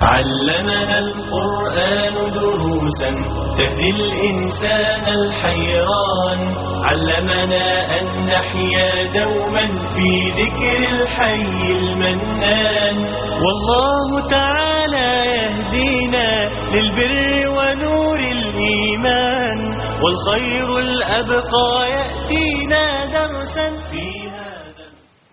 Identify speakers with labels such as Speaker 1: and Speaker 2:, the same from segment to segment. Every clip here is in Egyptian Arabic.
Speaker 1: علمنا القرآن دروسا تهدي الإنسان الحيران علمنا أن نحيا دوما في ذكر الحي المنان والله تعالى يهدينا للبر ونور الإيمان والخير الأبقى يأتينا درسا في هذا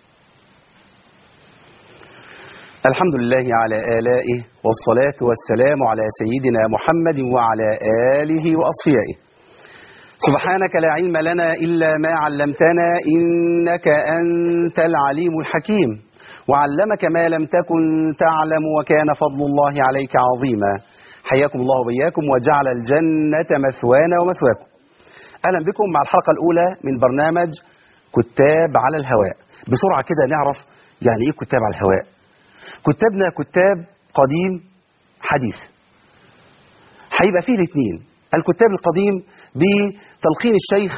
Speaker 2: الحمد لله على آلائه والصلاة والسلام على سيدنا محمد وعلى آله وأصفيائه سبحانك لا علم لنا إلا ما علمتنا إنك أنت العليم الحكيم وعلمك ما لم تكن تعلم وكان فضل الله عليك عظيما حياكم الله وبياكم وجعل الجنة مثوانا ومثواكم أهلا بكم مع الحلقة الأولى من برنامج كتاب على الهواء بسرعة كده نعرف يعني إيه كتاب على الهواء كتابنا كتاب قديم حديث هيبقى فيه الاثنين الكتاب القديم بتلقين الشيخ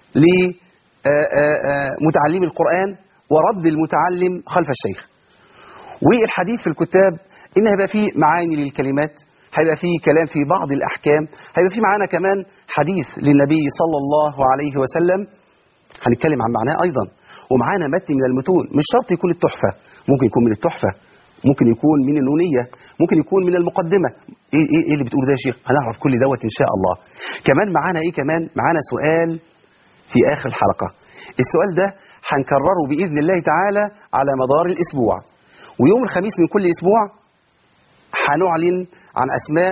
Speaker 2: لمتعلم القرآن ورد المتعلم خلف الشيخ والحديث في الكتاب إن هيبقى فيه معاني للكلمات هيبقى فيه كلام في بعض الأحكام هيبقى فيه معانا كمان حديث للنبي صلى الله عليه وسلم هنتكلم عن معناه أيضا ومعانا متن من المتون مش شرط يكون التحفة ممكن يكون من التحفة ممكن يكون من النونية ممكن يكون من المقدمة ايه ايه, إيه اللي بتقول ده يا شيخ هنعرف كل دوت ان شاء الله كمان معانا ايه كمان معانا سؤال في اخر الحلقة السؤال ده هنكرره باذن الله تعالى على مدار الاسبوع ويوم الخميس من كل اسبوع هنعلن عن اسماء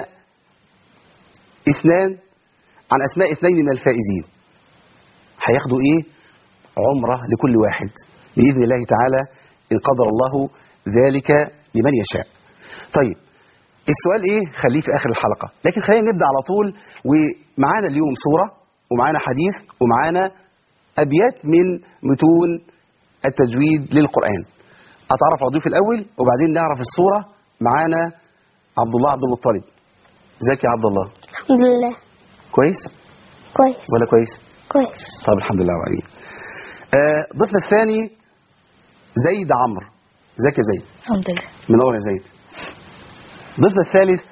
Speaker 2: اثنان عن اسماء اثنين من الفائزين هياخدوا ايه عمرة لكل واحد بإذن الله تعالى إن قدر الله ذلك لمن يشاء طيب السؤال ايه خليه في اخر الحلقة لكن خلينا نبدأ على طول ومعانا اليوم صورة ومعانا حديث ومعانا ابيات من متون التجويد للقرآن اتعرف على ضيوف الاول وبعدين نعرف الصورة معانا عبد الله عبد المطلب ازيك يا عبد الله
Speaker 3: الحمد لله
Speaker 2: كويس
Speaker 3: كويس
Speaker 2: ولا كويس
Speaker 3: كويس
Speaker 2: طب الحمد لله وعليم آه ضيفنا الثاني زيد عمرو ازيك يا زيد
Speaker 3: الحمد لله
Speaker 2: منور يا زيد ضيفنا الثالث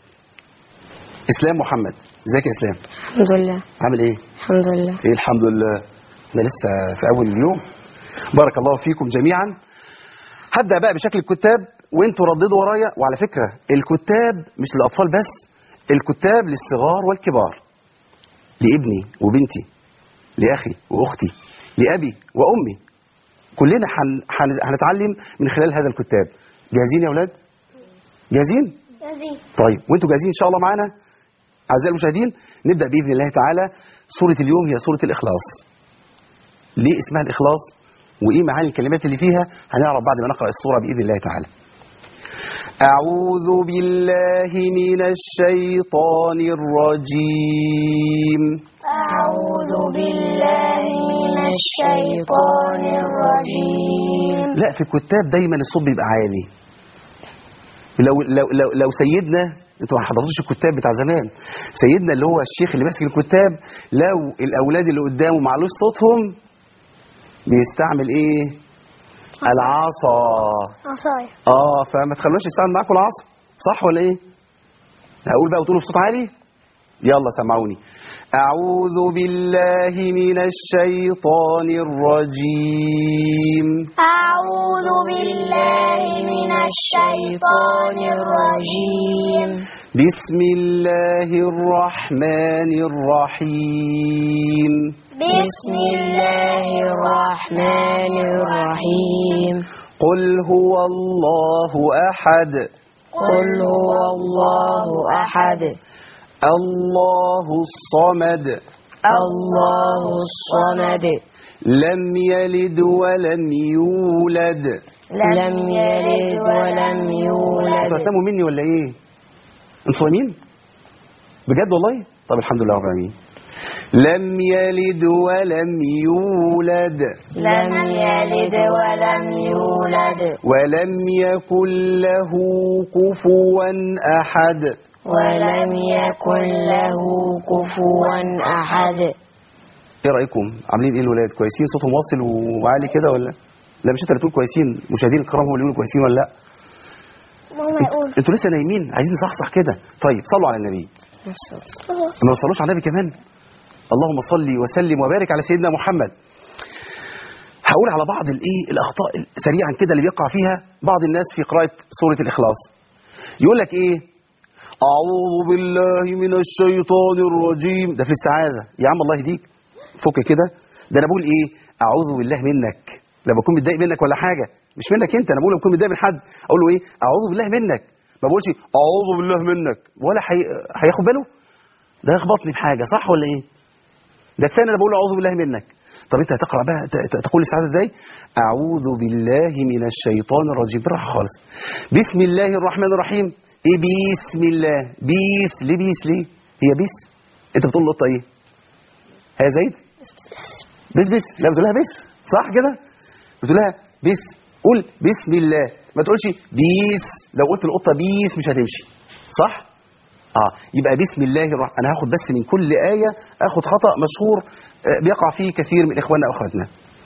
Speaker 2: اسلام محمد ازيك يا اسلام
Speaker 3: الحمد لله
Speaker 2: عامل ايه
Speaker 3: الحمد لله
Speaker 2: ايه الحمد لله احنا لسه في اول اليوم بارك الله فيكم جميعا هبدا بقى بشكل الكتاب وانتوا رددوا ورايا وعلى فكره الكتاب مش للاطفال بس الكتاب للصغار والكبار لابني وبنتي لاخي واختي لابي وامي كلنا هن- هن- هنتعلم من خلال هذا الكتاب جاهزين يا اولاد جاهزين طيب وانتوا جاهزين ان شاء الله معانا اعزائي المشاهدين نبدا باذن الله تعالى سوره اليوم هي سوره الاخلاص ليه اسمها الاخلاص وايه معاني الكلمات اللي فيها هنعرف بعد ما نقرا السوره باذن الله تعالى اعوذ بالله من الشيطان الرجيم
Speaker 3: أعوذ بالله من الشيطان الرجيم
Speaker 2: لا في الكتاب دايما الصوت بيبقى عالي لو لو لو, لو سيدنا انتوا ما حضرتوش الكتاب بتاع زمان سيدنا اللي هو الشيخ اللي ماسك الكتاب لو الاولاد اللي قدامه معلوش صوتهم بيستعمل ايه العصا
Speaker 3: عصاية
Speaker 2: اه فما تخلوناش يستعمل معاكم العصا صح ولا ايه هقول بقى وتقولوا بصوت عالي يلا سمعوني أعوذ بالله من الشيطان الرجيم
Speaker 3: أعوذ بالله من الشيطان الرجيم
Speaker 2: بسم الله الرحمن الرحيم
Speaker 3: بسم الله الرحمن الرحيم
Speaker 2: قل هو الله أحد
Speaker 3: قل هو الله أحد
Speaker 2: الله الصمد
Speaker 3: الله الصمد
Speaker 2: لم يلد ولم يولد
Speaker 3: لم يلد ولم
Speaker 2: انتوا
Speaker 3: يولد
Speaker 2: هتناموا مني ولا ايه انتوا صايمين بجد والله طب الحمد لله رب العالمين لم يلد ولم يولد
Speaker 3: لم يلد ولم يولد
Speaker 2: ولم يكن له كفوا احد
Speaker 3: ولم يكن له كفوا أحد
Speaker 2: ايه رايكم عاملين ايه الولاد كويسين صوتهم واصل وعالي كده ولا لا مش انت اللي تقول كويسين مشاهدين الكرام هم اللي يقولوا كويسين ولا لا
Speaker 3: ماما يقول
Speaker 2: انتوا لسه نايمين عايزين نصحصح كده طيب صلوا على النبي ما وصلوش على النبي كمان اللهم صل وسلم وبارك على سيدنا محمد هقول على بعض الايه الاخطاء سريعا كده اللي بيقع فيها بعض الناس في قراءه سوره الاخلاص يقول لك ايه اعوذ بالله من الشيطان الرجيم ده في الاستعاذه يا عم الله يهديك فك كده ده انا بقول ايه اعوذ بالله منك لما اكون متضايق منك ولا حاجه مش منك انت انا بقول لما اكون متضايق من حد اقول له ايه اعوذ بالله منك ما بقولش اعوذ بالله منك ولا حي... هياخد باله ده يخبطني في حاجه صح ولا ايه ده كفايه انا بقول اعوذ بالله منك طب انت هتقرا بقى ت- ت- تقول الاستعاذه ازاي اعوذ بالله من الشيطان الرجيم بالراحه خالص بسم الله الرحمن الرحيم ايه بسم الله بيس ليه بيس ليه هي بيس انت بتقول للقطه ايه هي زيد بس بس لا بتقول لها بس صح كده بتقول لها بس قول بسم الله ما تقولش بيس لو قلت القطه بيس مش هتمشي صح اه يبقى بسم الله الرحمن انا هاخد بس من كل ايه اخد خطا مشهور آه، بيقع فيه كثير من اخواننا واخواتنا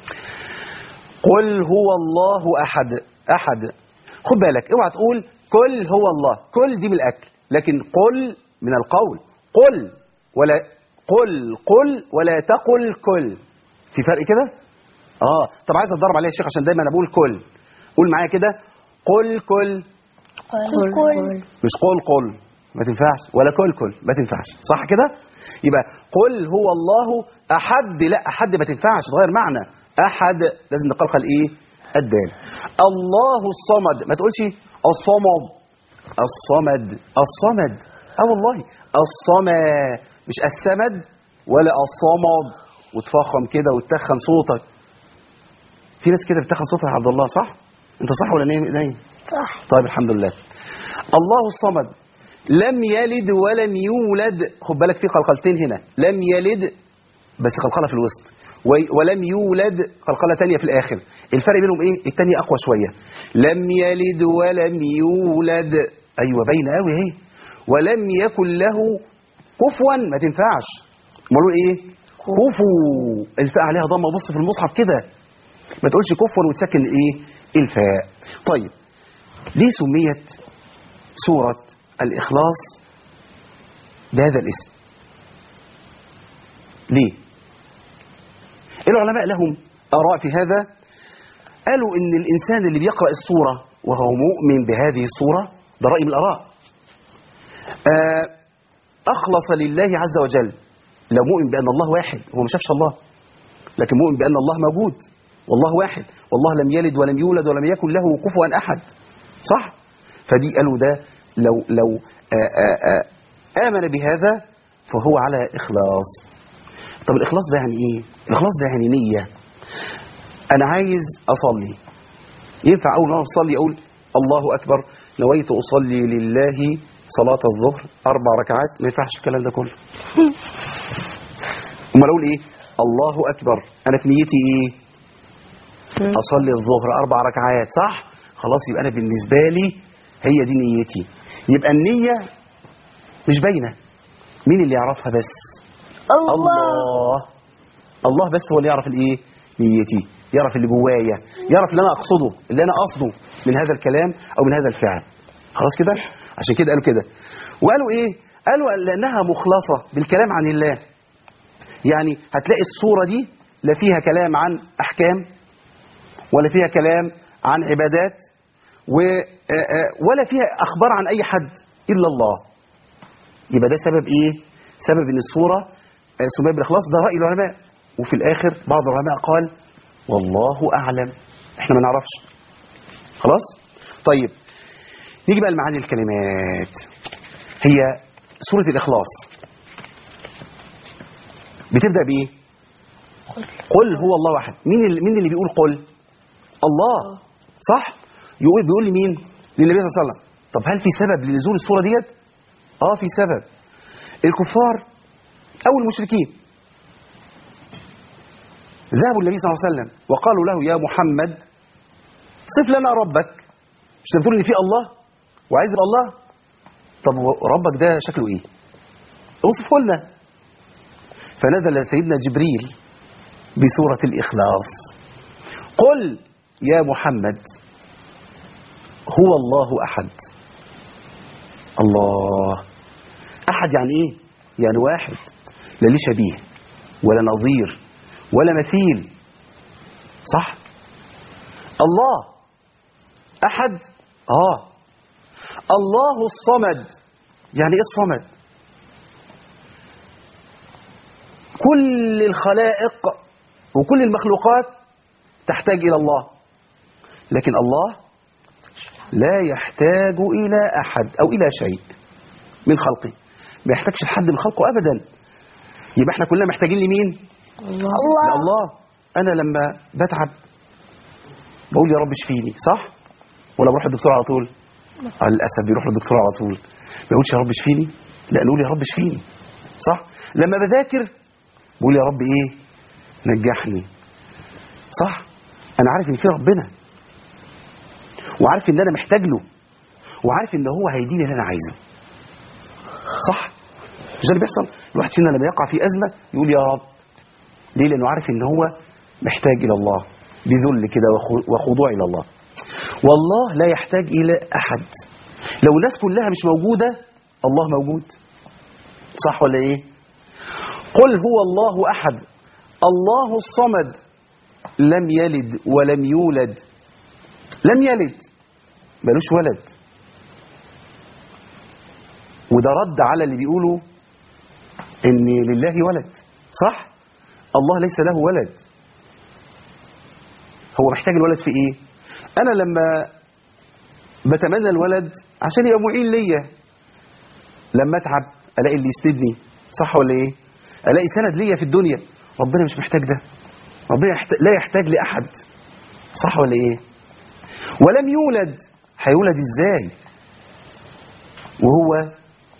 Speaker 2: قل هو الله احد احد خد بالك اوعى تقول كل هو الله كل دي من الاكل لكن قل من القول قل ولا قل قل ولا تقل كل في فرق كده اه طب عايز اتدرب عليها يا شيخ عشان دايما انا بقول كل قول معايا كده قل كل
Speaker 3: كل كل
Speaker 2: مش قل قل ما تنفعش ولا كل كل ما تنفعش صح كده يبقى قل هو الله احد لا احد ما تنفعش تغير معنى احد لازم نقلقل ايه الدال الله الصمد ما تقولش الصمد الصمد الصمد اه والله الصمد مش السمد ولا الصمد وتفخم كده وتتخن صوتك في ناس كده بتتخن صوتها يا عبد الله صح انت صح ولا نايم نايم
Speaker 3: صح
Speaker 2: طيب الحمد لله الله الصمد لم يلد ولم يولد خد بالك في قلقلتين هنا لم يلد بس قلقله في الوسط و- ولم يولد قلقله تانية في الاخر الفرق بينهم ايه التانية اقوى شويه لم يلد ولم يولد ايوه باينه قوي اهي ولم يكن له كفوا ما تنفعش امال نقول ايه كفو الفاء عليها ضمه بص في المصحف كده ما تقولش كفوا وتسكن ايه الفاء طيب ليه سميت سورة الإخلاص بهذا الاسم ليه العلماء لهم آراء في هذا قالوا إن الإنسان اللي بيقرأ السورة وهو مؤمن بهذه السورة ده رأي من الآراء آه، أخلص لله عز وجل لو مؤمن بأن الله واحد هو ما شافش الله لكن مؤمن بأن الله موجود والله واحد والله لم يلد ولم يولد ولم يكن له كفوا أحد صح فدي قالوا ده لو لو آآ آآ آمن بهذا فهو على إخلاص طب الإخلاص ده يعني إيه الإخلاص ده يعني نية أنا عايز أصلي ينفع أول ما أصلي أقول الله أكبر نويت أصلي لله صلاة الظهر أربع ركعات ما ينفعش الكلام ده كله أمال أقول إيه الله أكبر أنا في نيتي إيه أصلي الظهر أربع ركعات صح خلاص يبقى أنا بالنسبة لي هي دي نيتي يبقى النية مش باينة مين اللي يعرفها بس
Speaker 3: الله
Speaker 2: الله الله بس هو اللي يعرف الايه نيتي يعرف اللي جوايا يعرف اللي انا اقصده اللي انا قصده من هذا الكلام او من هذا الفعل خلاص كده عشان كده قالوا كده وقالوا ايه قالوا لانها مخلصه بالكلام عن الله يعني هتلاقي الصوره دي لا فيها كلام عن احكام ولا فيها كلام عن عبادات و آه، آه، ولا فيها اخبار عن اي حد الا الله يبقى ده سبب ايه سبب ان الصوره آه، سميت بالاخلاص ده راي العلماء وفي الاخر بعض العلماء قال والله اعلم احنا ما نعرفش خلاص طيب نيجي بقى لمعاني الكلمات هي سوره الاخلاص بتبدا بايه قل هو الله واحد مين اللي مين اللي بيقول قل الله صح يقول بيقول لمين للنبي صلى الله عليه وسلم طب هل في سبب لنزول السوره ديت اه في سبب الكفار او المشركين ذهبوا النبي صلى الله عليه وسلم وقالوا له يا محمد صف لنا ربك مش أنت بتقول ان في الله وعايز يبقى الله طب ربك ده شكله ايه اوصفه لنا فنزل سيدنا جبريل بسورة الإخلاص قل يا محمد هو الله أحد الله أحد يعني إيه؟ يعني واحد لا ليه شبيه ولا نظير ولا مثيل صح؟ الله أحد آه الله الصمد يعني إيه الصمد؟ كل الخلائق وكل المخلوقات تحتاج إلى الله لكن الله لا يحتاج إلى أحد أو إلى شيء من خلقه ما يحتاجش لحد من خلقه أبدا يبقى احنا كلنا محتاجين لمين؟
Speaker 3: الله
Speaker 2: لله أنا لما بتعب بقول يا رب اشفيني صح؟ ولا بروح للدكتور على طول؟ آه، للأسف بيروح للدكتور على طول ما يقولش يا رب اشفيني لا نقول يا رب اشفيني صح؟ لما بذاكر بقول يا رب ايه؟ نجحني صح؟ أنا عارف إن في ربنا وعارف إن أنا محتاج له وعارف إن هو هيديني اللي أنا عايزه صح؟ مش ده اللي بيحصل؟ الواحد فينا لما يقع في أزمة يقول يا رب ليه؟ لأنه عارف إن هو محتاج إلى الله بذل كده وخ- وخضوع إلى الله والله لا يحتاج إلى أحد لو الناس كلها مش موجودة الله موجود صح ولا إيه؟ قل هو الله أحد الله الصمد لم يلد ولم يولد لم يلد ملوش ولد وده رد على اللي بيقولوا ان لله ولد صح الله ليس له ولد هو محتاج الولد في ايه انا لما بتمنى الولد عشان يبقى معين ليا لما اتعب الاقي اللي يسندني صح ولا ايه الاقي سند ليا في الدنيا ربنا مش محتاج ده ربنا يحت... لا يحتاج لاحد صح ولا ايه ولم يولد هيولد ازاي وهو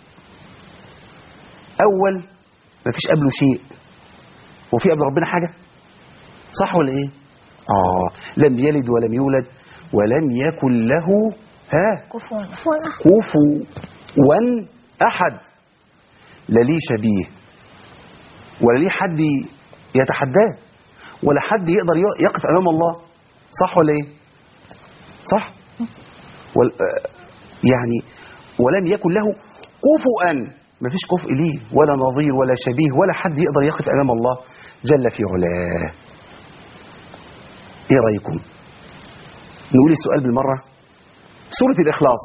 Speaker 2: اول ما فيش قبله شيء وفي قبل ربنا حاجه صح ولا ايه اه لم يلد ولم يولد ولم يكن له ها
Speaker 3: كفوا
Speaker 2: كفوا احد لا ليه شبيه ولا ليه حد يتحداه ولا حد يقدر ي- يقف امام الله صح ولا ايه صح وال... آه، يعني ولم يكن له كفوا مفيش كفء ليه ولا نظير ولا شبيه ولا حد يقدر يقف امام الله جل في علاه ايه رايكم نقول السؤال بالمره سوره الاخلاص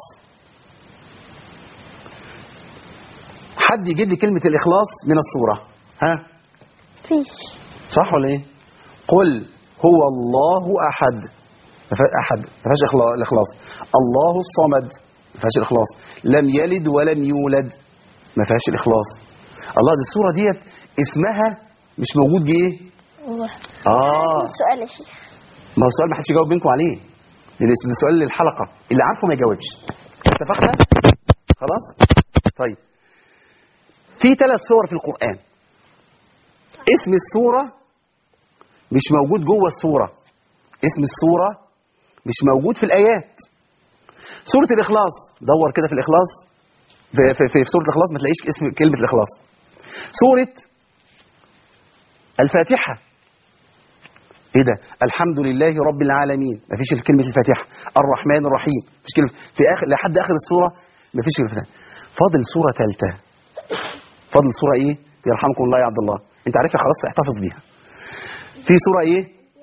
Speaker 2: حد يجيب لي كلمه الاخلاص من السوره ها
Speaker 3: فيش
Speaker 2: صح ولا ايه قل هو الله احد ما فيهاش احد ما فيهاش إخلا- الاخلاص الله الصمد ما فيهاش الاخلاص لم يلد ولم يولد ما فيهاش الاخلاص الله دي السوره ديت اسمها مش موجود جه ايه
Speaker 3: الله
Speaker 2: اه
Speaker 3: سؤال يا شيخ
Speaker 2: ما هو السؤال ما حدش يجاوب بينكم عليه لان ده سؤال للحلقه اللي عارفه ما يجاوبش اتفقنا خلاص طيب في ثلاث صور في القران اسم السوره مش موجود جوه السوره اسم السوره مش موجود في الايات سوره الاخلاص دور كده في الاخلاص في, في, في, في سوره الاخلاص ما تلاقيش اسم كلمه الاخلاص سوره الفاتحه ايه ده الحمد لله رب العالمين مفيش كلمه الفاتحه الرحمن الرحيم مفيش كلمه في اخر لحد اخر السوره مفيش كلمه الفاتحه فاضل سوره ثالثه فاضل سوره ايه يرحمكم الله يا عبد الله انت عارفها خلاص احتفظ بيها في سوره ايه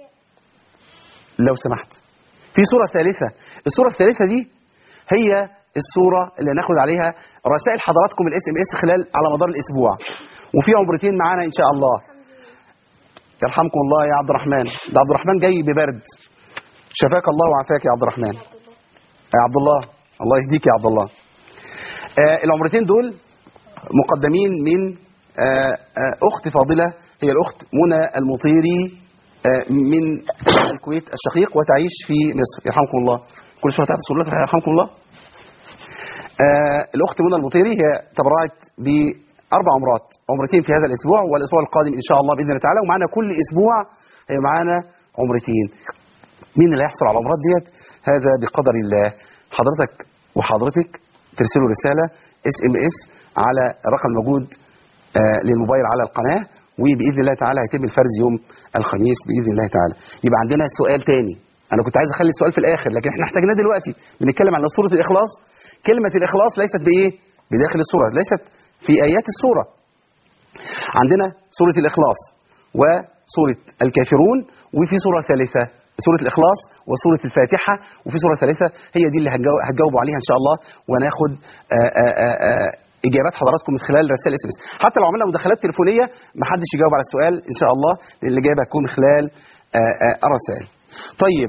Speaker 2: لو سمحت في سوره ثالثه السوره الثالثه دي هي السوره اللي هناخد عليها رسائل حضراتكم الاس ام اس خلال على مدار الاسبوع وفي عمرتين معانا ان شاء الله يرحمكم الله يا عبد الرحمن ده عبد الرحمن جاي ببرد شفاك الله وعافاك يا عبد الرحمن يا عبد الله الله يهديك يا عبد الله آه العمرتين دول مقدمين من آه آه اخت فاضله هي الاخت منى المطيري آه من الكويت الشقيق وتعيش في مصر يرحمكم الله كل شويه تعطي لك يرحمكم الله آه الاخت منى المطيري هي تبرعت باربع عمرات عمرتين في هذا الاسبوع والاسبوع القادم ان شاء الله باذن الله تعالى ومعانا كل اسبوع هي معانا عمرتين مين اللي هيحصل على العمرات ديت هذا بقدر الله حضرتك وحضرتك ترسلوا رساله اس ام اس على الرقم الموجود آه للموبايل على القناه وباذن الله تعالى هيتم الفرز يوم الخميس باذن الله تعالى يبقى عندنا سؤال تاني انا كنت عايز اخلي السؤال في الاخر لكن احنا احتاجناه دلوقتي بنتكلم عن سوره الاخلاص كلمة الإخلاص ليست بإيه بداخل السورة ليست في آيات السورة عندنا سورة الإخلاص وسورة الكافرون وفي سورة ثالثة سورة الإخلاص وسورة الفاتحة وفي سورة ثالثة هي دي اللي هتجاو- هتجاوبوا عليها إن شاء الله وناخد آآ آآ آآ إجابات حضراتكم من خلال رسائل اس ام اس حتى لو عملنا مداخلات تليفونية ما حدش يجاوب على السؤال إن شاء الله لأن الإجابة هتكون من خلال آآ آآ الرسائل طيب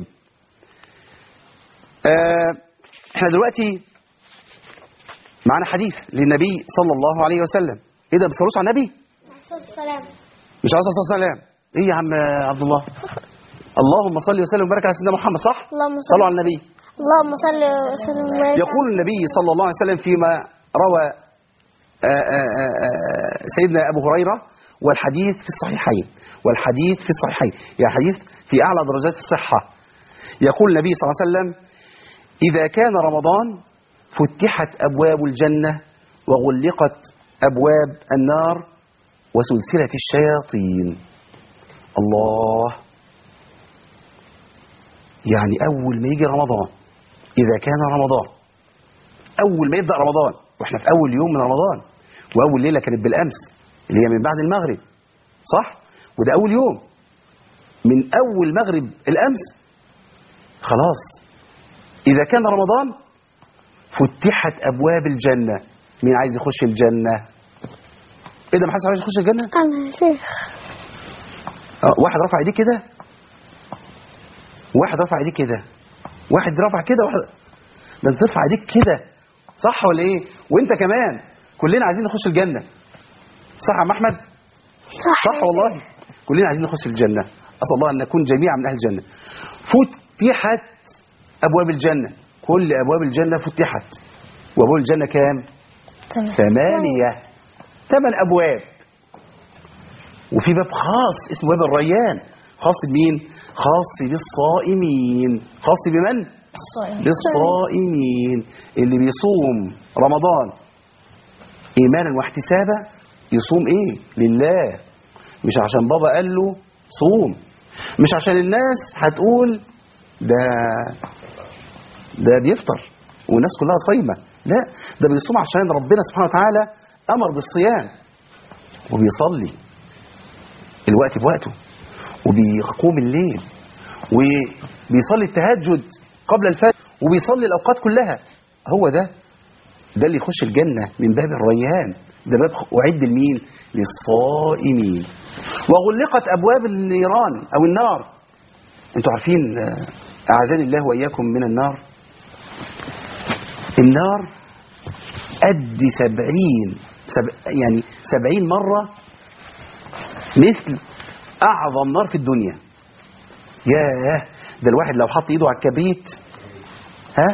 Speaker 2: آه، احنا دلوقتي معانا حديث للنبي صلى الله عليه وسلم ايه ده بتصلوش على النبي
Speaker 3: السلام
Speaker 2: مش عليه الصلاه والسلام ايه يا عم عبد الله اللهم صل وسلم وبارك على سيدنا محمد صح
Speaker 3: اللهم صل
Speaker 2: صلوا على النبي
Speaker 3: اللهم صل وسلم وبارك
Speaker 2: يقول النبي صلى الله عليه وسلم فيما روى آه، آه، آه، آه، سيدنا ابو هريره والحديث في الصحيحين والحديث في الصحيحين يعني حديث في اعلى درجات الصحه يقول النبي صلى الله عليه وسلم إذا كان رمضان فتحت أبواب الجنة وغلقت أبواب النار وسلسلة الشياطين الله يعني أول ما يجي رمضان إذا كان رمضان أول ما يبدأ رمضان وإحنا في أول يوم من رمضان وأول ليلة كانت بالأمس اللي هي من بعد المغرب صح؟ وده أول يوم من أول مغرب الأمس خلاص إذا كان رمضان فتحت أبواب الجنة مين عايز يخش الجنة إيه ده محدش عايز يخش الجنة
Speaker 3: أنا يا شيخ
Speaker 2: آه واحد رفع ايديه كده واحد رفع ايديه كده واحد رفع كده واحد ده انت ترفع ايديك كده صح ولا ايه وانت كمان كلنا عايزين نخش الجنة صح يا عم احمد
Speaker 3: صح
Speaker 2: صح والله كلنا عايزين نخش الجنة أسأل الله أن نكون جميعا من أهل الجنة فتحت أبواب الجنة كل أبواب الجنة فتحت وأبواب الجنة كام؟
Speaker 3: تمام
Speaker 2: ثمانية ثمان أبواب وفي باب خاص اسمه باب الريان خاص بمين؟ خاص بالصائمين خاص بمن؟
Speaker 3: الصائم
Speaker 2: للصائمين اللي بيصوم رمضان ايمانا واحتسابا يصوم ايه لله مش عشان بابا قال له صوم مش عشان الناس هتقول ده ده بيفطر والناس كلها صايمه لا ده بيصوم عشان ربنا سبحانه وتعالى امر بالصيام وبيصلي الوقت بوقته وبيقوم الليل وبيصلي التهجد قبل الفجر وبيصلي الأوقات كلها هو ده ده اللي يخش الجنة من باب الريان ده باب أعد لمين للصائمين وغلقت أبواب النيران أو النار أنتوا عارفين آه، أعاذني الله وإياكم من النار النار قد سبعين سب يعني سبعين مرة مثل أعظم نار في الدنيا ياه ده الواحد لو حط ايده على الكبريت ها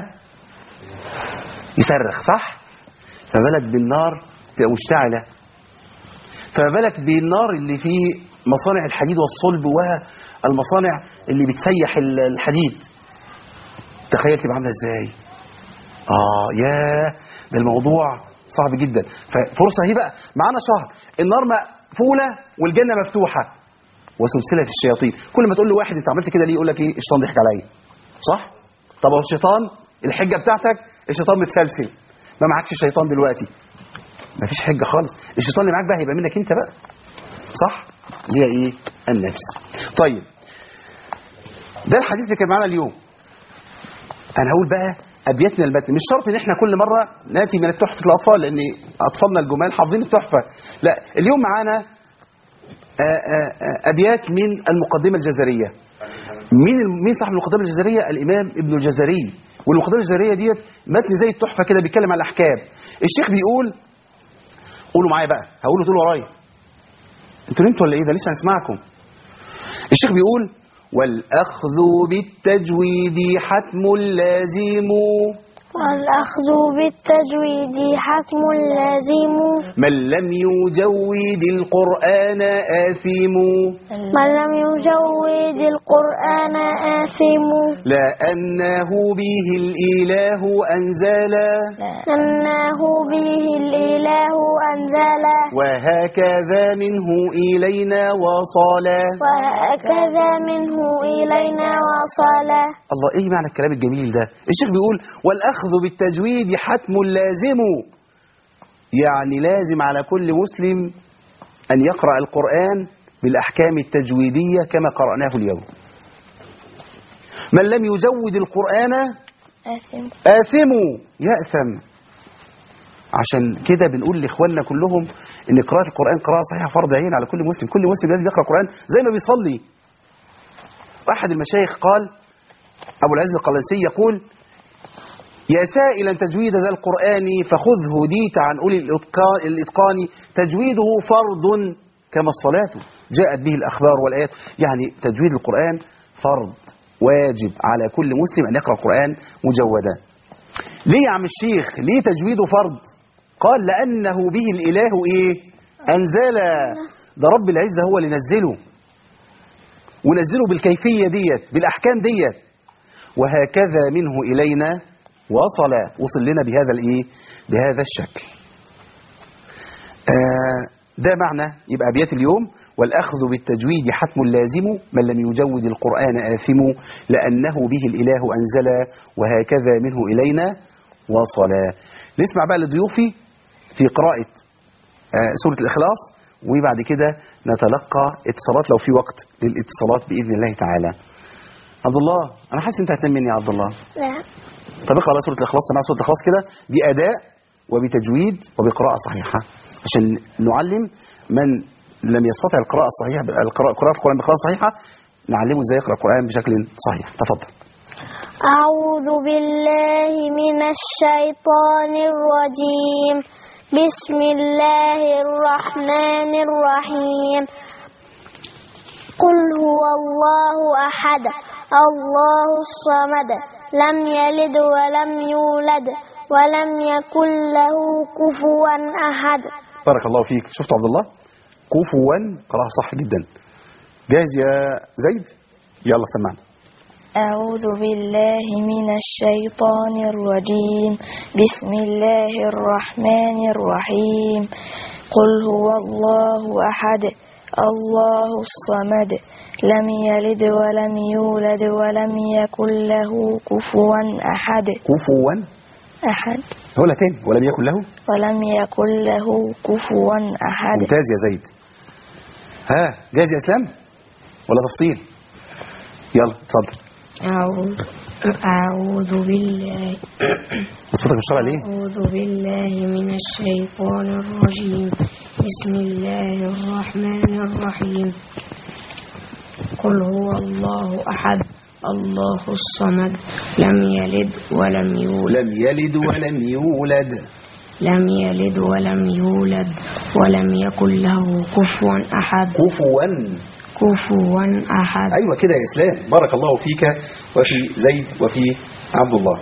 Speaker 2: يصرخ صح فما بالك بالنار تبقى مشتعله فما بالك بالنار اللي في مصانع الحديد والصلب والمصانع اللي بتسيح ال- الحديد تخيل تبقى عامله ازاي اه ياه ده الموضوع صعب جدا ففرصه اهي بقى معانا شهر النار مقفوله والجنه مفتوحه وسلسله الشياطين كل ما تقول له واحد انت عملت كده ليه يقول لك ايه الشيطان ضحك عليا صح طب هو الشيطان الحجه بتاعتك الشيطان متسلسل ما معكش شيطان دلوقتي ما فيش حجه خالص الشيطان اللي معاك بقى هيبقى منك انت بقى صح اللي هي ايه النفس طيب ده الحديث اللي كان معانا اليوم انا هقول بقى ابياتنا المتن مش شرط ان احنا كل مره ناتي من تحفه الاطفال لان اطفالنا الجمال حافظين التحفه لا اليوم معانا آه، آه، آه، ابيات من المقدمه الجزريه مين الم- مين صاحب المقدمه الجزريه الامام ابن الجزري والمقدمه الجزريه ديت متن زي التحفه كده بيتكلم عن الاحكام الشيخ بيقول قولوا معايا بقى هقوله تقولوا ورايا انتوا نمتوا ولا ايه ده لسه هنسمعكم الشيخ بيقول والاخذ بالتجويد حتم لازم
Speaker 3: والأخذ بالتجويد حتم لازم
Speaker 2: من لم يجود القرآن آثم
Speaker 3: من لم يجود القرآن آثم
Speaker 2: لأنه به الإله أنزل
Speaker 3: أنه به الإله أنزل
Speaker 2: وهكذا منه إلينا وصل
Speaker 3: وهكذا منه إلينا وصل
Speaker 2: الله إيه معنى الكلام الجميل ده الشيخ بيقول والأخذ والأخذ بالتجويد حتم لازم يعني لازم على كل مسلم أن يقرأ القرآن بالأحكام التجويدية كما قرأناه اليوم من لم يجود القرآن
Speaker 3: آثم
Speaker 2: آثموا يأثم عشان كده بنقول لإخواننا كلهم إن قراءة القرآن قراءة صحيحة فرض عين على كل مسلم كل مسلم لازم يقرأ القرآن زي ما بيصلي أحد المشايخ قال أبو العز القلنسي يقول يا سائلا تجويد ذا القرآن فخذه ديت عن أولي الإتقان, الإتقان تجويده فرض كما الصلاة جاءت به الأخبار والآيات يعني تجويد القرآن فرض واجب على كل مسلم أن يقرأ القرآن مجودا ليه يا عم الشيخ ليه تجويده فرض قال لأنه به الإله إيه أنزل ده رب العزة هو اللي نزله ونزله بالكيفية ديت بالأحكام ديت وهكذا منه إلينا وصل وصل لنا بهذا الإيه بهذا الشكل آه ده معنى يبقى أبيات اليوم والأخذ بالتجويد حتم لازم من لم يجود القرآن آثم لأنه به الإله أنزل وهكذا منه إلينا وصل نسمع بقى لضيوفي في قراءة آه سورة الإخلاص وبعد كده نتلقى اتصالات لو في وقت للاتصالات بإذن الله تعالى عبد الله أنا حاسس أنت هتنام مني يا عبد الله
Speaker 3: نعم
Speaker 2: طب اقرا بقى سوره الاخلاص سمع سوره الاخلاص كده باداء وبتجويد وبقراءه صحيحه عشان نعلم من لم يستطع القراءه الصحيحه القراءه قراءه القران بقراءه صحيحه نعلمه ازاي يقرا القران بشكل صحيح تفضل
Speaker 3: أعوذ بالله من الشيطان الرجيم بسم الله الرحمن الرحيم قل هو الله أحد الله الصمد لم يلد ولم يولد ولم يكن له كفوا أحد
Speaker 2: بارك الله فيك شفت عبد الله كفوا قراءه صح جدا جاهز يا زيد يلا سمعنا
Speaker 4: أعوذ بالله من الشيطان الرجيم بسم الله الرحمن الرحيم قل هو الله أحد الله الصمد لم يلد ولم يولد ولم يكن له كفوا أحد
Speaker 2: كفوا
Speaker 4: أحد
Speaker 2: نقولها تاني ولم يكن له
Speaker 4: ولم يكن له كفوا أحد
Speaker 2: ممتاز يا زيد ها جاهز يا اسلام ولا تفصيل يلا اتفضل
Speaker 4: أعوذ أعوذ بالله
Speaker 2: صوتك مش طالع ليه
Speaker 4: أعوذ بالله من الشيطان الرجيم بسم الله الرحمن الرحيم قل هو الله أحد الله الصمد لم يلد ولم يولد
Speaker 2: لم يلد ولم يولد
Speaker 4: لم يلد ولم يولد ولم يكن له كفوا أحد
Speaker 2: كفوا
Speaker 4: كفوا أحد
Speaker 2: ايوه كده يا اسلام بارك الله فيك وفي زيد وفي عبد الله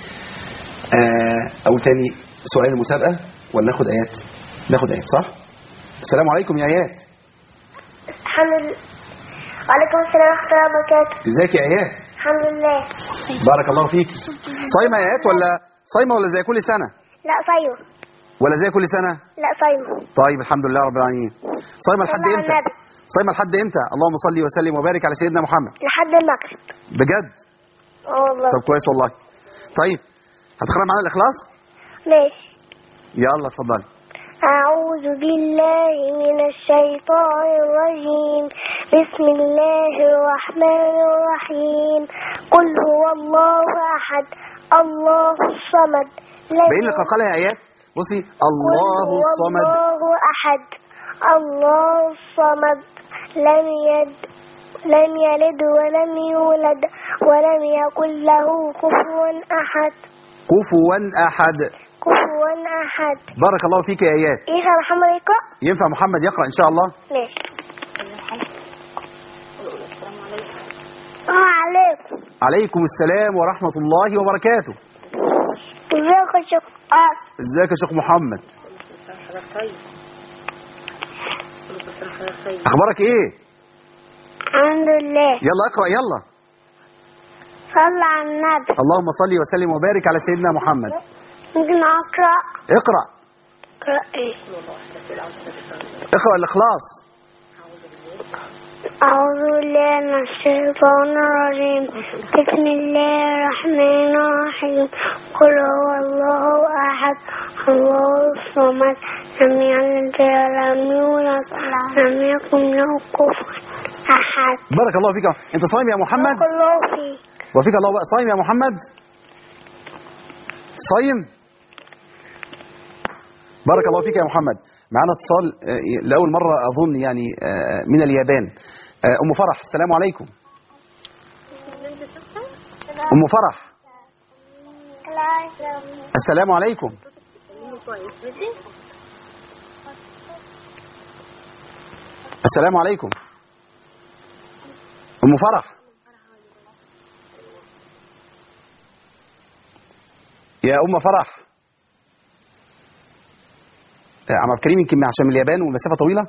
Speaker 2: آه او تاني سؤال المسابقه ولا ناخد ايات ناخد ايات صح السلام عليكم يا ايات
Speaker 3: الحمد لله وعليكم السلام ورحمة الله وبركاته
Speaker 2: ازيك يا ايات
Speaker 3: الحمد لله
Speaker 2: بارك الله فيك صايمه يا ايات ولا صايمه ولا زي كل سنه
Speaker 3: لا صايمة
Speaker 2: ولا زي كل سنه
Speaker 3: لا صايمة
Speaker 2: طيب الحمد لله رب العالمين صايمه لحد
Speaker 3: صلى على
Speaker 2: امتى
Speaker 3: النبي.
Speaker 2: صايمه لحد امتى اللهم صل وسلم وبارك على سيدنا محمد
Speaker 3: لحد المغرب
Speaker 2: بجد
Speaker 3: اه والله
Speaker 2: طب كويس والله طيب هتقرا معانا الاخلاص
Speaker 3: ماشي
Speaker 2: يلا اتفضلي
Speaker 3: أعوذ بالله من الشيطان الرجيم بسم الله الرحمن الرحيم قل هو الله أحد الله الصمد لم
Speaker 2: باين لك قال يا ايات بصي
Speaker 3: قل
Speaker 2: الله
Speaker 3: هو
Speaker 2: الصمد
Speaker 3: الله أحد الله الصمد لم يد لم يلد ولم يولد ولم يكن له كفوا أحد
Speaker 2: كفوا احد
Speaker 3: كفوا أحد
Speaker 2: بارك الله فيك يا ايات
Speaker 3: ينفع محمد يقرأ؟
Speaker 2: ينفع محمد يقرا ان شاء الله
Speaker 3: ماشي وعليكم
Speaker 2: عليكم السلام ورحمه الله وبركاته
Speaker 3: ازيك يا شيخ آه.
Speaker 2: ازيك يا شيخ محمد اخبارك ايه
Speaker 3: الحمد لله
Speaker 2: يلا اقرا يلا
Speaker 3: صلى على النبي
Speaker 2: اللهم صل وسلم وبارك على سيدنا محمد
Speaker 3: ممكن أقرأ
Speaker 2: اقرا
Speaker 3: أقرأ إيه
Speaker 2: اقرا الاخلاص
Speaker 3: أعوذ بالله من الشيطان الرجيم بسم الله الرحمن الرحيم قل هو الله أحد الله الصمد لم يلد ولم يولد لم يكن له كفوا أحد
Speaker 2: بارك الله فيك انت صايم يا محمد
Speaker 3: بارك الله فيك
Speaker 2: وفيك الله بقى صايم يا محمد صايم بارك الله فيك يا محمد معانا اتصال آه، لاول مره اظن يعني آه، من اليابان آه، ام فرح السلام عليكم ام فرح السلام عليكم السلام عليكم ام فرح يا ام فرح آه، عم عبد الكريم يمكن عشان من اليابان والمسافه طويله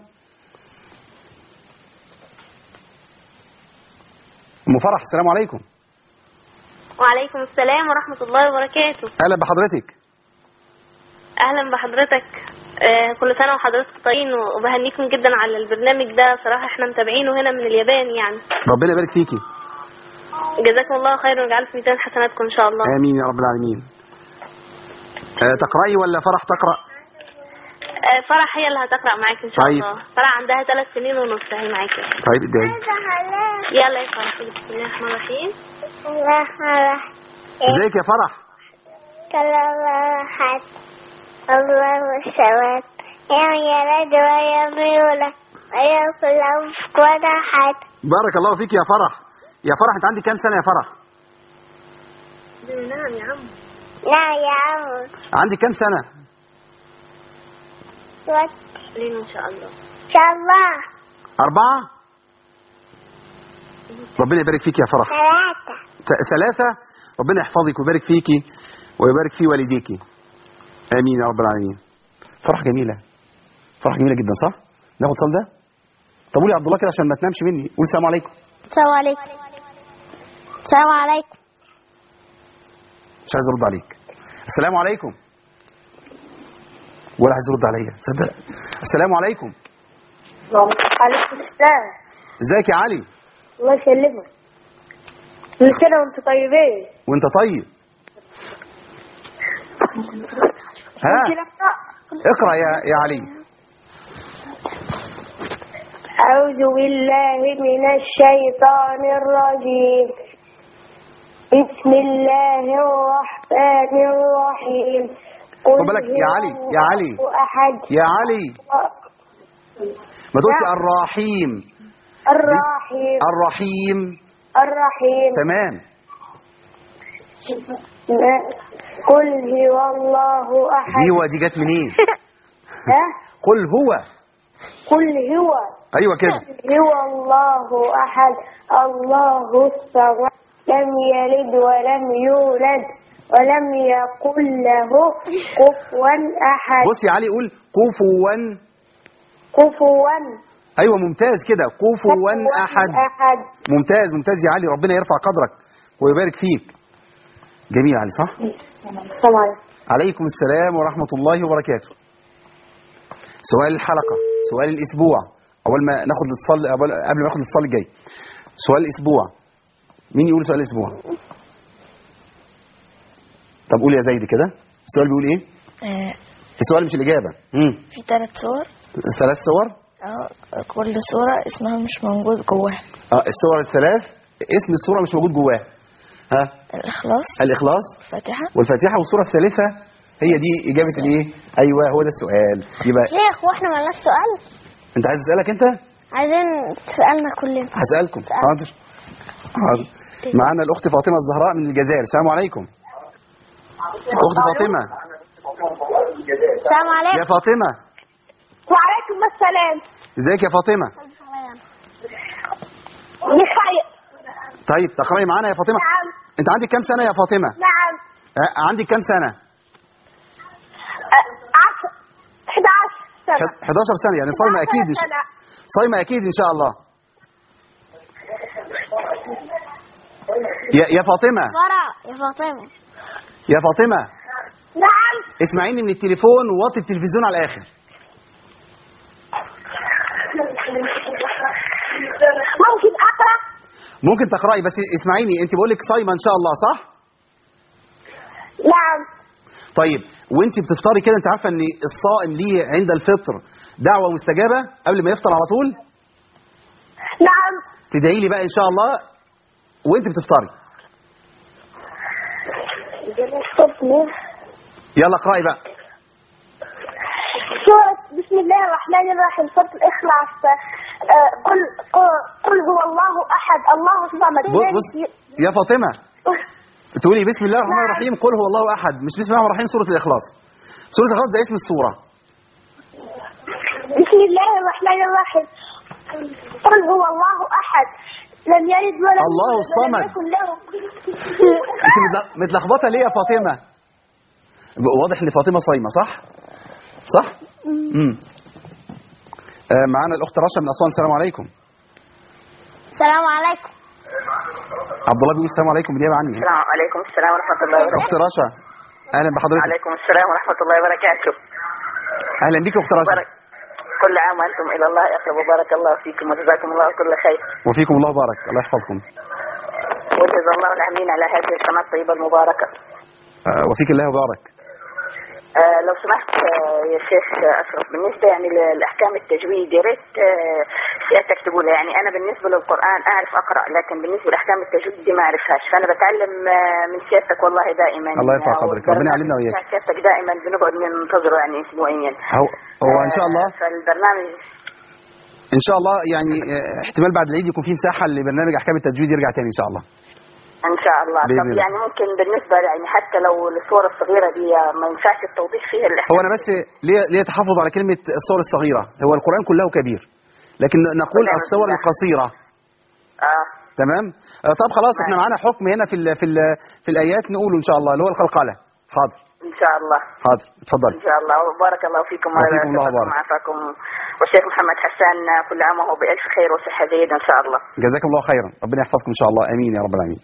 Speaker 2: ام فرح السلام عليكم
Speaker 5: وعليكم السلام ورحمة الله وبركاته
Speaker 2: اهلا بحضرتك
Speaker 5: أهلا بحضرتك آه كل سنة وحضرتك طيبين وبهنيكم جدا على البرنامج ده صراحة احنا متابعينه هنا من اليابان يعني
Speaker 2: ربنا يبارك فيكي
Speaker 5: جزاكم الله خير ويجعل في ميزان حسناتكم إن شاء الله
Speaker 2: امين يا رب العالمين آه، تقراي ولا فرح تقرا
Speaker 5: آه فرح هي اللي هتقرأ معاك إن شاء
Speaker 2: طيب.
Speaker 5: الله فرح عندها ثلاث سنين ونص هي معاكي
Speaker 2: طيب ادعي
Speaker 5: يلا يا فرح بسم الله الرحمن الرحيم
Speaker 3: الله أحد
Speaker 2: ازيك يا فرح
Speaker 3: الله أحد الله الصمد لم يلد ولم يولد ولم يكن له كفوا أحد
Speaker 2: بارك الله فيك يا فرح يا فرح انت عندك كام سنه يا فرح
Speaker 5: نعم يا عم
Speaker 3: نعم يا عمرو
Speaker 2: عندك كام سنه
Speaker 5: لين إن شاء الله
Speaker 3: إن شاء الله
Speaker 2: اربعه ربنا يبارك فيك يا فرح
Speaker 3: ثلاثة
Speaker 2: ث- ثلاثه ربنا يحفظك ويبارك فيكي ويبارك في والديكي امين يا رب العالمين فرح جميله فرح جميله جدا صح ناخد صال ده طب قولي يا عبد الله كده عشان ما تنامش مني قول السلام عليكم
Speaker 3: السلام عليكم السلام عليكم
Speaker 2: مش عايز ارد عليك السلام عليكم ولا عايز يرد عليا تصدق السلام عليكم
Speaker 3: عليكم السلام
Speaker 2: ازيك يا علي
Speaker 3: الله يسلمك كل سنة وانتم طيبين
Speaker 2: وانت طيب ها
Speaker 3: ممكن أقرأ؟
Speaker 2: اقرا يا يا علي
Speaker 3: أعوذ بالله من الشيطان الرجيم بسم الله الرحمن الرحيم قل
Speaker 2: خد بالك يا
Speaker 3: هو
Speaker 2: علي، يا علي.
Speaker 3: الله أحد
Speaker 2: يا علي ما تقولش الرحيم
Speaker 3: الرحيم
Speaker 2: الرحيم
Speaker 3: الرحيم
Speaker 2: تمام
Speaker 3: قل هو الله أحد
Speaker 2: هو دي جت منين
Speaker 3: ها؟
Speaker 2: قل هو
Speaker 3: قل هو
Speaker 2: ايوه كده
Speaker 3: هو الله أحد الله الصمد لم يلد ولم يولد ولم يكن له كفوا أحد
Speaker 2: بص يا علي قول كفوا
Speaker 3: كفوا
Speaker 2: ايوه ممتاز كده كفوا احد
Speaker 3: أحد
Speaker 2: ممتاز ممتاز يا علي ربنا يرفع قدرك ويبارك فيك جميل يا علي صح
Speaker 3: طبعا
Speaker 2: عليكم السلام ورحمة الله وبركاته سؤال الحلقة سؤال الأسبوع أول ما ناخد الاتصال أول- قبل ما ناخد الاتصال الجاي سؤال الأسبوع مين يقول سؤال الأسبوع طب قول يا زيد كده السؤال بيقول إيه
Speaker 4: آه،
Speaker 2: السؤال مش الإجابة مم.
Speaker 4: في ثلاث صور
Speaker 2: ثلاث صور
Speaker 4: اه كل صورة اسمها مش موجود جواها
Speaker 2: آه الصور الثلاث اسم الصورة مش موجود جواها ها
Speaker 4: الإخلاص
Speaker 2: الإخلاص
Speaker 4: الفاتحة
Speaker 2: والفاتحة والصورة الثالثة هي دي إجابة الإيه أيوه هو ده السؤال يبقى
Speaker 3: شيخ واحنا مالناش سؤال
Speaker 2: أنت عايز أسألك أنت
Speaker 3: عايزين تسألنا كلنا
Speaker 2: هسألكم حاضر حاضر معانا الأخت فاطمة الزهراء من الجزائر السلام عليكم أخت فاطمة
Speaker 3: السلام عليكم
Speaker 2: يا فاطمة
Speaker 3: وعليكم السلام
Speaker 2: ازيك يا فاطمة
Speaker 3: بخير
Speaker 2: طيب تقرأي معانا يا فاطمة
Speaker 3: نعم
Speaker 2: أنت عندك كام سنة يا فاطمة
Speaker 3: نعم
Speaker 2: آه، عندك كام سنة
Speaker 3: عشر 11 سنة
Speaker 2: 11 سنة يعني صايمة أكيد إن شاء صايمة أكيد إن شاء الله يا يا فاطمة
Speaker 3: فرع يا فاطمة
Speaker 2: يا فاطمة
Speaker 3: نعم
Speaker 2: اسمعيني من التليفون ووطي التلفزيون على الآخر ممكن تقراي بس اسمعيني انت بقول لك صايمه ان شاء الله صح
Speaker 3: نعم
Speaker 2: طيب وانت بتفطري كده انت عارفه ان الصائم ليه عند الفطر دعوه مستجابه قبل ما يفطر على طول
Speaker 3: نعم
Speaker 2: تدعي لي بقى ان شاء الله وانت بتفطري يلا اقراي بقى
Speaker 3: سورة بسم الله الرحمن الرحيم سورة الإخلاص آه، قل قل- قل هو الله أحد الله الصمد
Speaker 2: بص بص يا فاطمه تقولي بسم الله الرحمن الرحيم قل هو الله احد مش بسم الله الرحمن الرحيم سوره الاخلاص سوره الاخلاص ده اسم السوره
Speaker 3: بسم الله الرحمن الرحيم قل هو الله أحد لم يلد ولم
Speaker 2: الله
Speaker 3: يولد ولم
Speaker 2: الصمد.
Speaker 3: يكن له
Speaker 2: انت متل- متلخبطه ليه يا فاطمه واضح ان فاطمه صايمه صح صح امم آه معانا الاخت رشا من اسوان السلام عليكم
Speaker 3: السلام عليكم
Speaker 2: عبد الله بيقول السلام عليكم بالنيابه عني
Speaker 6: السلام عليكم السلام ورحمة الله وبركاته
Speaker 2: اخت رشا اهلا بحضرتك
Speaker 6: عليكم السلام ورحمة الله وبركاته
Speaker 2: اهلا بيك يا اخت رشا
Speaker 6: بارك كل عام وأنتم إلى الله أقرب وبارك الله فيكم وجزاكم الله كل خير
Speaker 2: وفيكم الله بارك الله يحفظكم
Speaker 6: وجزا الله العاملين على هذه القناة الطيبة المباركة
Speaker 2: آه وفيك الله بارك
Speaker 6: آه لو سمحت آه يا شيخ أشرف بالنسبة يعني للأحكام التجويد يا ريت آه سيادتك تقولها يعني أنا بالنسبة للقرآن أعرف أقرأ لكن بالنسبة لأحكام التجويد دي ما أعرفهاش فأنا بتعلم آه من سيادتك والله دائما
Speaker 2: الله يرفع قدرك.
Speaker 6: والبرنامج
Speaker 2: ربنا يعلمنا وإياك.
Speaker 6: بتاع سيادتك دائما بنقعد ننتظره يعني أسبوعيا
Speaker 2: هو هو ان شاء الله
Speaker 6: آه فالبرنامج
Speaker 2: ان شاء الله يعني آه، احتمال بعد العيد يكون في مساحه لبرنامج احكام التجويد يرجع تاني ان شاء الله
Speaker 6: ان شاء الله
Speaker 2: بإذن
Speaker 6: طب
Speaker 2: الله.
Speaker 6: يعني ممكن بالنسبه يعني حتى لو الصور الصغيره دي ما ينفعش التوضيح فيها اللي
Speaker 2: هو انا بس ليه ليه تحفظ على كلمه الصور الصغيره هو القران كله كبير لكن نقول
Speaker 6: كلها
Speaker 2: الصور
Speaker 6: بالله.
Speaker 2: القصيره
Speaker 6: اه
Speaker 2: تمام آه، طب خلاص احنا معانا حكم هنا في ال في ال في الايات نقوله ان شاء الله اللي هو القلقله حاضر
Speaker 6: ان شاء الله
Speaker 2: حاضر اتفضل
Speaker 6: ان شاء الله وبارك الله فيكم
Speaker 2: وفيكم الله بارك.
Speaker 6: وعافاكم والشيخ محمد حسان كل عام وهو بالف خير وصحه جيده ان شاء الله
Speaker 2: جزاكم الله خيرا ربنا يحفظكم ان شاء الله امين يا رب العالمين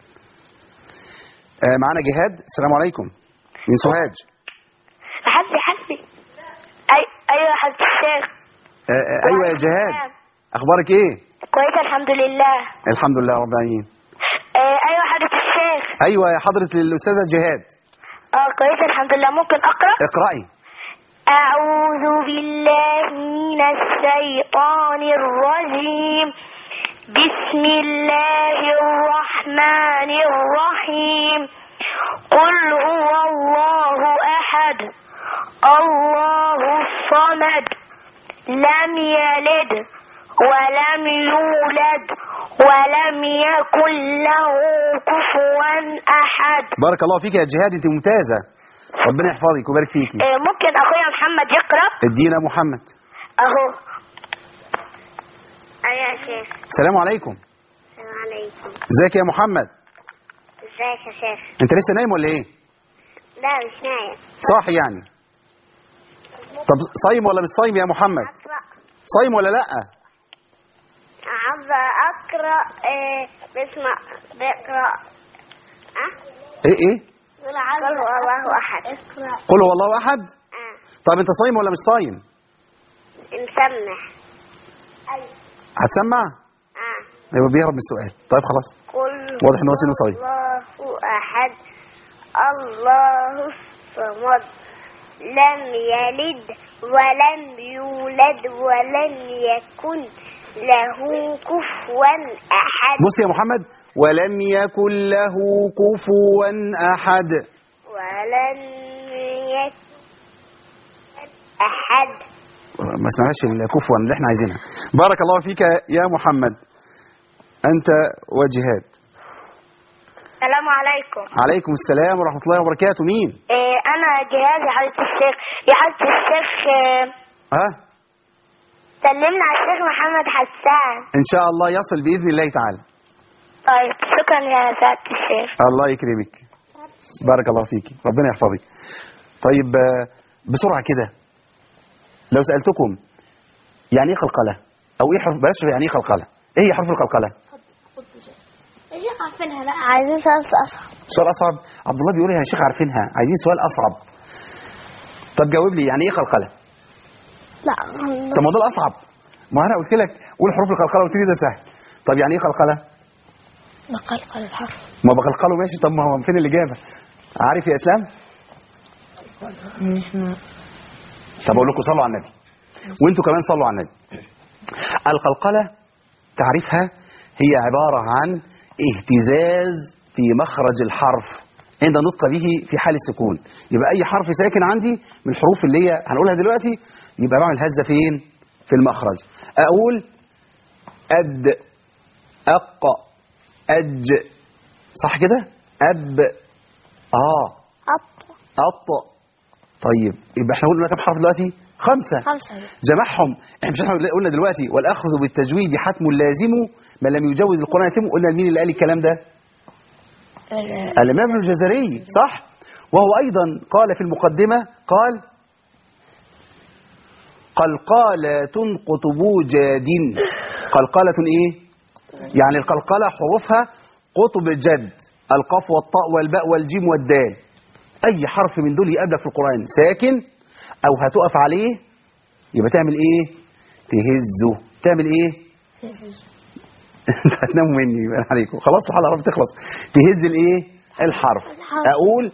Speaker 2: آه، معانا جهاد السلام عليكم من سوهاج
Speaker 3: حسبي حسبي أي أيوة يا حسبي الشيخ
Speaker 2: آه، آه، ايوه يا جهاد اخبارك ايه
Speaker 3: كويسة الحمد لله
Speaker 2: الحمد لله رب العالمين
Speaker 3: آه، أيوة حضرة الشيخ
Speaker 2: ايوه يا حضره الاستاذه جهاد
Speaker 3: اه كويسة الحمد لله ممكن أقرأ
Speaker 2: اقراي
Speaker 3: أعوذ بالله من الشيطان الرجيم بسم الله الرحمن الرحيم قل هو الله أحد الله الصمد لم يلد ولم يولد ولم يكن له كفوا أحد
Speaker 2: بارك الله فيك يا جهاد انت ممتازه ربنا يحفظك ويبارك فيكي
Speaker 3: آه، ممكن أخويا محمد يقرأ
Speaker 2: ادينا محمد
Speaker 3: أهو أيوة يا شيخ
Speaker 2: السلام عليكم
Speaker 3: السلام عليكم
Speaker 2: ازيك يا محمد
Speaker 3: ازيك يا شيخ
Speaker 2: انت لسه نايم ولا ايه
Speaker 3: لا مش نايم
Speaker 2: صاحي يعني طب صايم ولا مش صايم يا محمد
Speaker 3: أقرأ
Speaker 2: صايم ولا لا
Speaker 3: عاوز أقرأ آه، باسم بقرأ أه؟
Speaker 2: ايه ايه
Speaker 3: قل هو الله أحد اقرأ
Speaker 2: قل هو الله احد
Speaker 3: أه
Speaker 2: طب انت صايم ولا مش صايم
Speaker 3: نسمع أيوة
Speaker 2: هتسمع
Speaker 3: أه
Speaker 2: يبقى بيهرب من السؤال طيب خلاص
Speaker 3: قل
Speaker 2: واضح إن هو سنه صغير.
Speaker 3: الله أحد الله الصمد لم يلد ولم يولد ولم يكن له كفوا أحد
Speaker 2: بص يا محمد ولم يكن له كفوا احد
Speaker 3: ولم يكن أحد
Speaker 2: ما سمعناش الكفوا اللي احنا عايزينها بارك الله فيك يا محمد انت وجهاد
Speaker 3: السلام عليكم
Speaker 2: عليكم السلام ورحمه الله وبركاته مين
Speaker 3: إيه أنا جهاز يا حضرة الشيخ يا حضرة الشيخ إيه،
Speaker 2: ها
Speaker 3: سلمنا على الشيخ محمد حسان
Speaker 2: ان شاء الله يصل باذن الله تعالى
Speaker 3: طيب شكرا يا سعادة الشيخ
Speaker 2: الله يكرمك بارك الله فيك ربنا يحفظك طيب آه، بسرعه كده لو سالتكم يعني ايه قلقله او ايه حرف بلاش يعني ايه قلقله ايه هي حرف القلقله
Speaker 3: عايزين سؤال أصعب
Speaker 2: سؤال اصعب عبد الله بيقول يا شيخ عارفينها عايزين سؤال اصعب طب جاوب لي يعني ايه قلقله
Speaker 3: لا
Speaker 2: طب ما ده الاصعب ما انا قلت لك قول حروف القلقله قلت لي ده سهل طب يعني ايه قلقله
Speaker 4: بقلقل الحرف
Speaker 2: ما بقلقله ماشي طب ما هو فين الإجابة عارف يا إسلام
Speaker 4: إن إحنا
Speaker 2: طب أقول لكم صلوا على النبي وانتوا كمان صلوا على النبي القلقلة تعريفها هي عبارة عن اهتزاز في مخرج الحرف عند النطق به في حال السكون يبقى أي حرف ساكن عندي من الحروف اللي هي هنقولها دلوقتي يبقى بعمل هزة فين في المخرج أقول أد أق أج صح كده أب آه
Speaker 3: أط
Speaker 2: أط طيب يبقى احنا قلنا كام حرف دلوقتي خمسة
Speaker 3: خمسة
Speaker 2: جمعهم احنا مش احنا قلنا دلوقتي والاخذ بالتجويد حتم لازم ما لم يجوز القران يتم قلنا مين اللي قال الكلام ده
Speaker 4: ال-
Speaker 2: الامام ابن الجزري صح وهو ايضا قال في المقدمه قال قلقالة قطب جاد قلقالة ايه يعني القلقلة حروفها قطب جد القاف والطاء والباء والجيم والدال اي حرف من دول يقابلك في القرآن ساكن او هتقف عليه يبقى تعمل ايه تهزه تعمل ايه انت هتناموا مني يبقى عليكم خلاص الحلقه قربت تخلص تهز الايه الحرف
Speaker 3: الحرف.
Speaker 2: اقول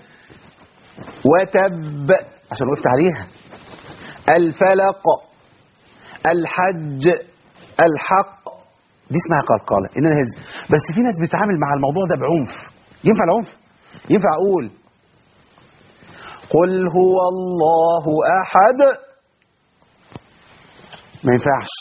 Speaker 2: وتب عشان وقفت عليها الفلق الحج الحق دي اسمها قلقاله ان انا هز بس في ناس بتتعامل مع الموضوع ده بعنف ينفع العنف ينفع اقول قل هو الله احد ما ينفعش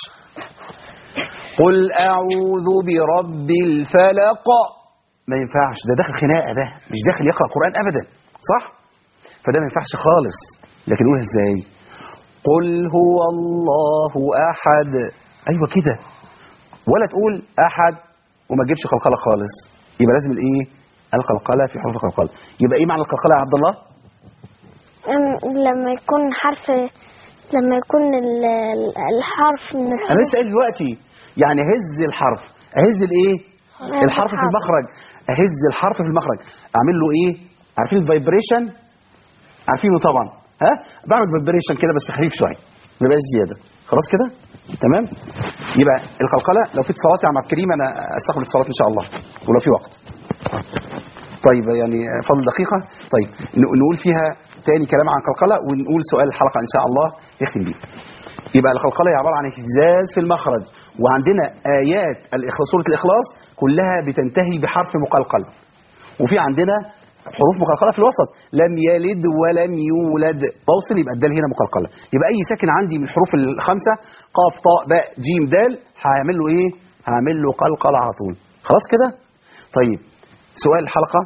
Speaker 2: قل أعوذ برب الفلق ما ينفعش ده داخل خناقة ده مش داخل يقرأ قرآن أبدا صح فده ما ينفعش خالص لكن نقولها ازاي قل هو الله أحد أيوة كده ولا تقول أحد وما تجيبش قلقلة خالص يبقى لازم الإيه القلقلة في حروف القلقلة يبقى إيه معنى القلقلة يا عبد الله
Speaker 3: أم- لما يكون حرف لما يكون ال- ال- الحرف من
Speaker 2: أنا
Speaker 3: الحروف
Speaker 2: لسه قايل دلوقتي يعني هز الحرف أهز الإيه الحرف في المخرج اهز الحرف في المخرج اعمل له ايه عارفين الفايبريشن عارفينه طبعا ها بعمل فايبريشن كده بس خفيف شويه ما يبقاش زياده خلاص كده تمام يبقى القلقله لو في اتصالات يا عم عبد الكريم انا استقبل اتصالات ان شاء الله ولو في وقت طيب يعني فضل دقيقه طيب ن- نقول فيها تاني كلام عن قلقله ونقول سؤال الحلقه ان شاء الله نختم بيه يبقى القلقله هي عباره عن اهتزاز في المخرج وعندنا ايات الإخلاص سوره الاخلاص كلها بتنتهي بحرف مقلقل وفي عندنا حروف مقلقله في الوسط لم يلد ولم يولد بوصل يبقى الدال هنا مقلقله يبقى اي ساكن عندي من الحروف الخمسه قاف طاء باء جيم دال هعمل له ايه هعمل له قلقله على طول خلاص كده طيب سؤال الحلقه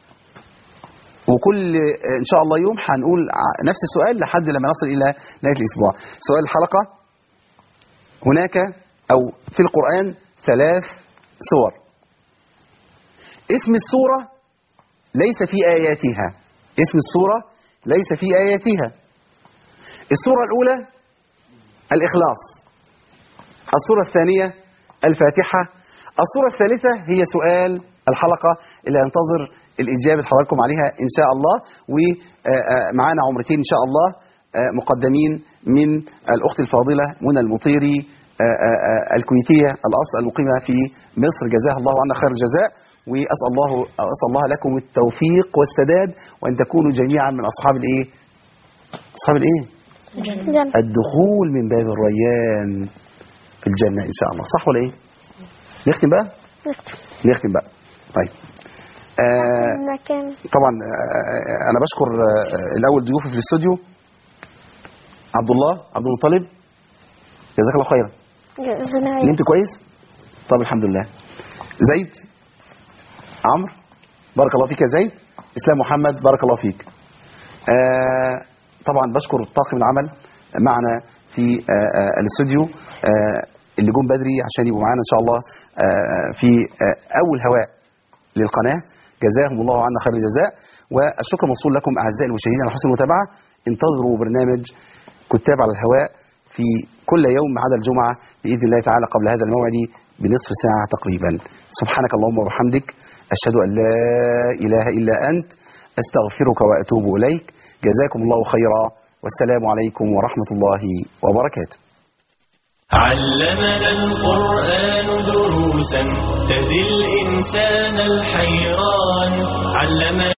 Speaker 2: وكل ان شاء الله يوم هنقول ع- نفس السؤال لحد لما نصل الى نهايه الاسبوع سؤال الحلقه هناك او في القران ثلاث سور اسم السوره ليس في اياتها اسم السوره ليس في اياتها السوره الاولى الاخلاص السوره الثانيه الفاتحه السوره الثالثه هي سؤال الحلقه اللي انتظر الاجابه حضراتكم عليها ان شاء الله ومعانا عمرتين ان شاء الله آه، مقدمين من الاخت الفاضله منى المطيري آه، آه، آه، الكويتيه الاصل المقيمه في مصر جزاها الله عنا خير الجزاء واسال الله اسال الله لكم التوفيق والسداد وان تكونوا جميعا من اصحاب الايه؟ اصحاب الايه؟
Speaker 3: جنة
Speaker 2: الدخول من باب الريان في الجنه ان شاء الله صح ولا ايه؟ نختم بقى؟ نختم بقى طيب آه
Speaker 3: مكان
Speaker 2: طبعا آه، انا بشكر آه، الاول ضيوفي في الاستوديو عبد الله عبد المطلب جزاك الله خيرا
Speaker 3: جزانا
Speaker 2: نمت كويس طب الحمد لله زيد عمرو بارك الله فيك يا زيد اسلام محمد بارك الله فيك آه طبعا بشكر طاقم العمل معنا في آه آه الاستوديو آه اللي جم بدري عشان يبقوا معانا ان شاء الله آه في آه اول هواء للقناه جزاهم الله عنا خير الجزاء والشكر موصول لكم اعزائي المشاهدين على حسن المتابعه انتظروا برنامج كتاب على الهواء في كل يوم ما عدا الجمعه باذن الله تعالى قبل هذا الموعد بنصف ساعه تقريبا سبحانك اللهم وبحمدك اشهد ان لا اله الا انت استغفرك واتوب اليك جزاكم الله خيرا والسلام عليكم ورحمه الله وبركاته
Speaker 1: علمنا القرآن دروسا تهدي الإنسان الحيران علمنا